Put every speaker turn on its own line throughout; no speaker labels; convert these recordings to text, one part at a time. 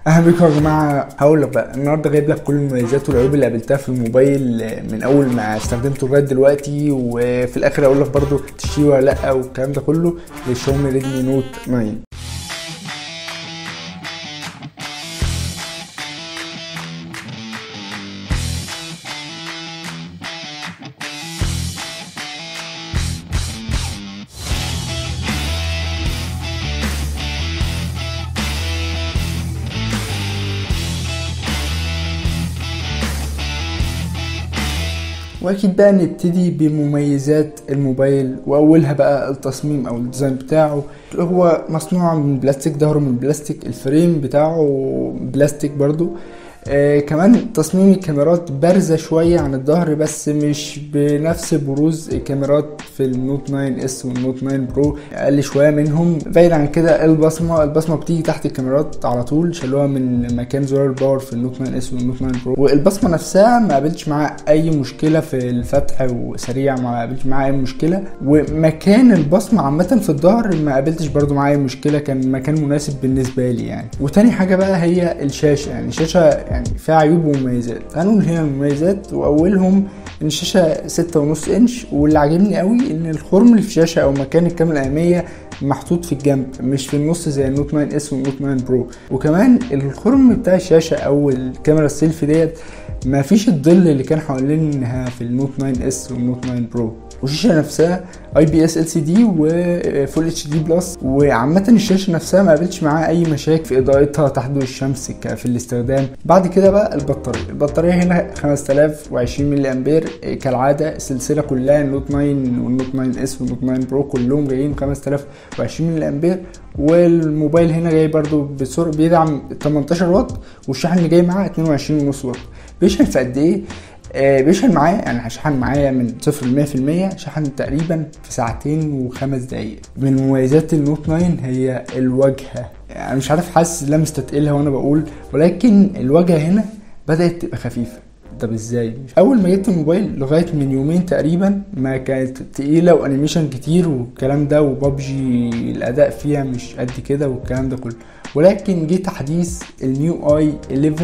اهلا بيكم يا جماعه هقول لك بقى النهارده جايب لك كل المميزات والعيوب اللي قابلتها في الموبايل من اول ما استخدمته لغايه دلوقتي وفي الاخر اقول لك برده تشتريه ولا لا والكلام ده كله للشاومي ريدمي نوت 9 واكيد بقى نبتدي بمميزات الموبايل واولها بقى التصميم او الديزاين بتاعه هو مصنوع من بلاستيك ظهره من بلاستيك الفريم بتاعه بلاستيك برضو آه كمان تصميم الكاميرات بارزة شوية عن الظهر بس مش بنفس بروز الكاميرات في النوت 9 اس والنوت 9 برو اقل شوية منهم بعيد عن كده البصمة البصمة بتيجي تحت الكاميرات على طول شالوها من مكان زرار الباور في النوت 9 اس والنوت 9 برو والبصمة نفسها ما قابلتش معاها اي مشكلة في الفتح وسريع ما قابلتش معاها اي مشكلة ومكان البصمة عامة في الظهر ما قابلتش برضو معايا مشكلة كان مكان مناسب بالنسبة لي يعني وتاني حاجة بقى هي الشاشة يعني الشاشة يعني فيها عيوب ومميزات هنقول هنا المميزات واولهم ان الشاشه ستة ونص انش واللي عاجبني قوي ان الخرم اللي في الشاشه او مكان الكاميرا الاماميه محطوط في الجنب مش في النص زي النوت 9 اس والنوت 9 برو وكمان الخرم بتاع الشاشه او الكاميرا السيلفي ديت ما فيش الظل اللي كان حوالينها في النوت 9 اس والنوت 9 برو والشاشه نفسها اي بي اس ال سي دي وفول اتش دي بلس وعامه الشاشه نفسها ما قابلتش معاها اي مشاكل في اضاءتها تحت ضوء الشمس في الاستخدام بعد كده بقى البطاريه البطاريه هنا 5020 ملي امبير كالعاده السلسله كلها النوت 9 والنوت 9 اس والنوت 9 برو كلهم جايين 5020 ملي امبير والموبايل هنا جاي برضو بسرعه بيدعم 18 واط والشحن اللي جاي معاه 22 ونص واط بيشحن في قد ايه آه بيشحن معايا يعني شحن معايا من صفر ل 100% شحن تقريبا في ساعتين وخمس دقايق من مميزات النوت 9 هي الواجهه يعني مش عارف حاسس لا مستتقلها وانا بقول ولكن الواجهه هنا بدات تبقى خفيفه طب ازاي اول ما جبت الموبايل لغايه من يومين تقريبا ما كانت تقيله وانيميشن كتير والكلام ده وبابجي الاداء فيها مش قد كده والكلام ده كله ولكن جه تحديث النيو اي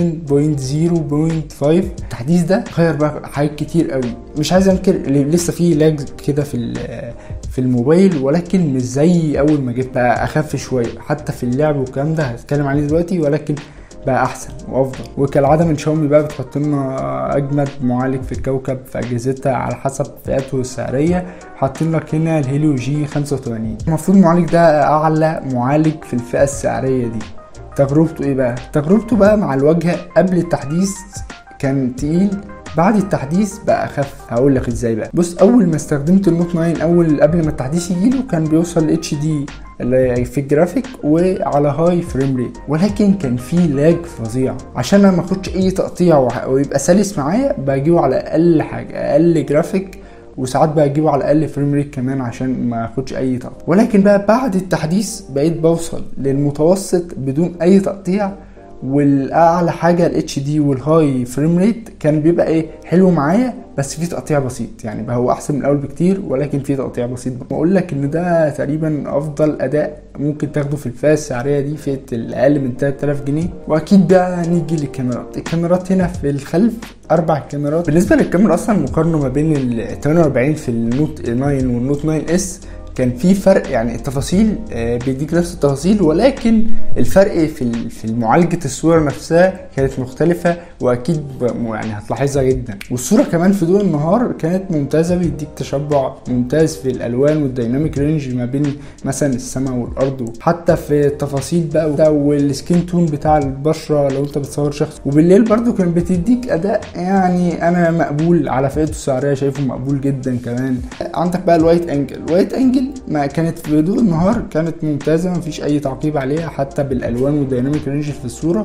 11.0.5 التحديث ده غير بقى حاجات كتير قوي مش عايز انكر لسه فيه لاج كده في في الموبايل ولكن مش زي اول ما جبت بقى اخف شويه حتى في اللعب والكلام ده هتكلم عليه دلوقتي ولكن بقى احسن وافضل وكالعاده من شاومي بقى بتحط لنا اجمد معالج في الكوكب في اجهزتها على حسب فئاته السعريه حاطين لك هنا الهيليو جي 85 المفروض المعالج ده اعلى معالج في الفئه السعريه دي تجربته ايه بقى تجربته بقى مع الواجهه قبل التحديث كان تقيل بعد التحديث بقى اخف هقول لك ازاي بقى بص اول ما استخدمت النوت 9 اول قبل ما التحديث يجيله كان بيوصل اتش دي في الجرافيك وعلى هاي فريم ريت ولكن كان في لاج فظيع عشان انا ما اخدش اي تقطيع ويبقى سلس معايا بجيبه على اقل حاجه اقل جرافيك وساعات بقى اجيبه على اقل فريم ريت كمان عشان ما اخدش اي تقطيع ولكن بقى بعد التحديث بقيت بوصل للمتوسط بدون اي تقطيع والاعلى حاجه الاتش دي والهاي فريم ريت كان بيبقى ايه حلو معايا بس في تقطيع بسيط يعني بقى هو احسن من الاول بكتير ولكن في تقطيع بسيط بقول لك ان ده تقريبا افضل اداء ممكن تاخده في الفئه السعريه دي فئه الاقل من 3000 جنيه واكيد بقى نيجي للكاميرات الكاميرات هنا في الخلف اربع كاميرات بالنسبه للكاميرا اصلا المقارنه ما بين ال 48 في النوت 9 والنوت 9 اس كان في فرق يعني التفاصيل بيديك نفس التفاصيل ولكن الفرق في في معالجه الصوره نفسها كانت مختلفه واكيد يعني هتلاحظها جدا والصوره كمان في ضوء النهار كانت ممتازه بيديك تشبع ممتاز في الالوان والديناميك رينج ما بين مثلا السماء والارض حتى في التفاصيل بقى والسكين تون بتاع البشره لو انت بتصور شخص وبالليل برضو كان بتديك اداء يعني انا مقبول على فئته السعريه شايفه مقبول جدا كمان عندك بقى الوايت انجل الوايت انجل ما كانت في ضوء النهار كانت ممتازه مفيش اي تعقيب عليها حتى بالالوان والديناميك رينج في الصوره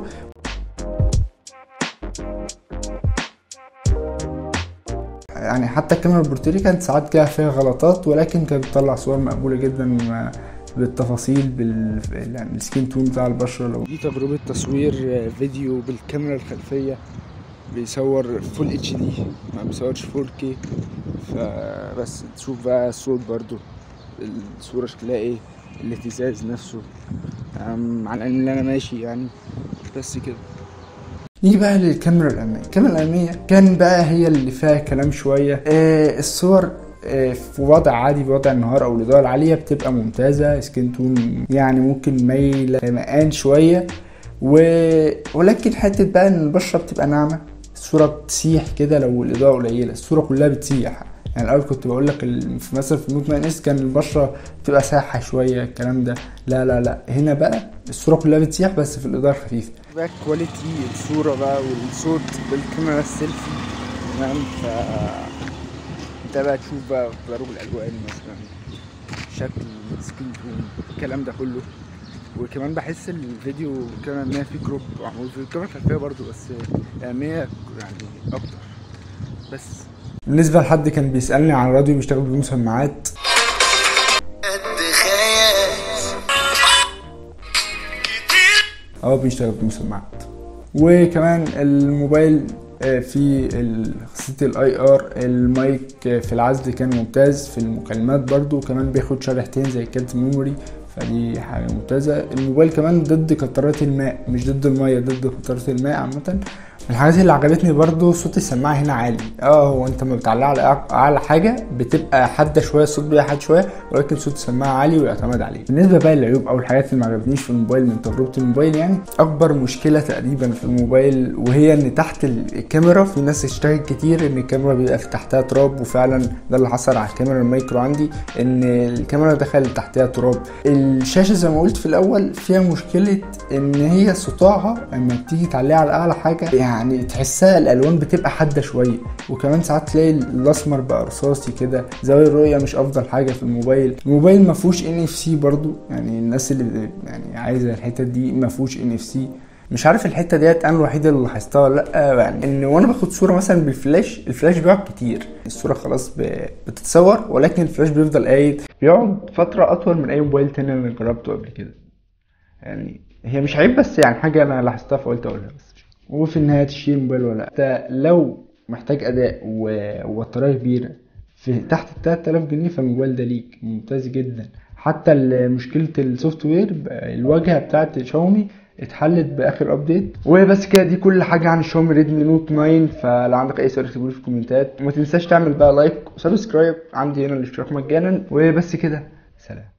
يعني حتى الكاميرا البورتري كانت ساعات كده فيها غلطات ولكن كانت بتطلع صور مقبوله جدا بالتفاصيل بالسكين تون بتاع البشره لو دي تجربه تصوير فيديو بالكاميرا الخلفيه بيصور فول اتش دي ما بيصورش 4 كي فبس تشوف بقى الصوت برضو الصوره شكلها ايه الاهتزاز نفسه أم، على ان انا ماشي يعني بس كده نيجي بقى للكاميرا الأمامية الكاميرا الأمامية كان بقى هي اللي فيها كلام شوية آه الصور آه، في وضع عادي بوضع النهار او الاضاءه العاليه بتبقى ممتازه سكين تون يعني ممكن مايله غمقان شويه و... ولكن حته بقى ان البشره بتبقى ناعمه الصوره بتسيح كده لو الاضاءه قليله الصوره كلها بتسيح يعني الاول كنت بقول لك ال- في مثلا في نوت مان اس كان البشره بتبقى ساحه شويه الكلام ده لا لا لا هنا بقى الصوره كلها بتسيح بس في الاضاءه الخفيفه بقى كواليتي الصوره بقى والصوت بالكاميرا السيلفي تمام ف انت بقى تشوف بقى ضروب الالوان مثلا شكل سكين تون الكلام ده كله وكمان بحس الفيديو كمان ما فيه كروب معمول في الكاميرا الخلفيه برضو بس اهميه يعني اكتر بس بالنسبه لحد كان بيسالني عن راديو بيشتغل بمسمعات
قد خيال
اه بيشتغل بمسمعات وكمان الموبايل آه، في ال- خاصية الاي ار المايك آه، في العزل كان ممتاز في المكالمات برضو وكمان بياخد شريحتين زي كارت ميموري فدي حاجة ممتازة الموبايل كمان ضد قطرات الماء مش ضد المية ضد قطرات الماء عامة من الحاجات اللي عجبتني برضو صوت السماعة هنا عالي اه هو انت ما بتعلقها على أع- اعلى حاجة بتبقى حادة شوية الصوت بيبقى حاد شوية ولكن صوت السماعة عالي ويعتمد عليه بالنسبة بقى للعيوب او الحاجات اللي ما عجبتنيش في الموبايل من تجربة الموبايل يعني اكبر مشكلة تقريبا في الموبايل وهي ان تحت ال- الكاميرا في ناس اشتكت كتير ان الكاميرا بيبقى في تحتها تراب وفعلا ده اللي حصل على الكاميرا المايكرو عندي ان الكاميرا دخل تحتها تراب الشاشة زي ما قلت في الاول فيها مشكلة ان هي سطوعها لما بتيجي تعليها على اعلى حاجة يعني تحسها الالوان بتبقى حادة شوية وكمان ساعات تلاقي الاسمر بقى رصاصي كده زاوية الرؤية مش افضل حاجة في الموبايل الموبايل ما فيهوش ان اف سي برضو يعني الناس اللي يعني عايزة الحتة دي ما فيهوش ان اف سي مش عارف الحته ديت انا الوحيده اللي لاحظتها ولا لا يعني ان وانا باخد صوره مثلا بالفلاش الفلاش بيقعد كتير الصوره خلاص ب- بتتصور ولكن الفلاش بيفضل قايد بيقعد فتره اطول من اي موبايل تاني انا جربته قبل كده يعني هي مش عيب بس يعني حاجه انا لاحظتها فقلت اقولها بس وفي النهايه تشتري موبايل ولا لا انت لو محتاج اداء و- وبطاريه كبيره في تحت ال 3000 جنيه فالموبايل ده ليك ممتاز جدا حتى ال- مشكله السوفت وير ب- الواجهه بتاعت شاومي اتحلت باخر ابديت وبس كده دي كل حاجه عن الشاومي ريدمي نوت 9 فلو عندك اي سؤال اكتبوا لي في الكومنتات وما تنساش تعمل بقى لايك وسبسكرايب عندي هنا الاشتراك مجانا وبس كده سلام